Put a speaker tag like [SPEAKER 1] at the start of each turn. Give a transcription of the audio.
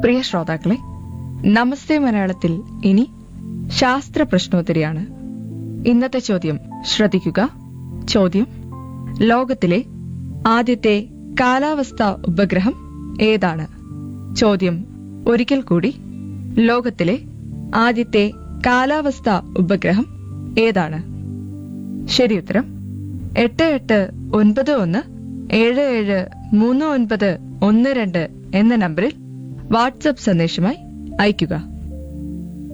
[SPEAKER 1] പ്രിയ ശ്രോതാക്കളെ നമസ്തേ മലയാളത്തിൽ ഇനി ശാസ്ത്ര പ്രശ്നോത്തരിയാണ് ഇന്നത്തെ ചോദ്യം ശ്രദ്ധിക്കുക ചോദ്യം ലോകത്തിലെ ആദ്യത്തെ കാലാവസ്ഥാ ഉപഗ്രഹം ഏതാണ് ചോദ്യം ഒരിക്കൽ കൂടി ലോകത്തിലെ ആദ്യത്തെ കാലാവസ്ഥാ ഉപഗ്രഹം ഏതാണ് ശരി ഉത്തരം എട്ട് എട്ട് ഒൻപത് ഒന്ന് ഏഴ് ഏഴ് മൂന്ന് ഒൻപത് ഒന്ന് രണ്ട് എന്ന നമ്പറിൽ വാട്സപ്പ് സന്ദേശമായി അയയ്ക്കുക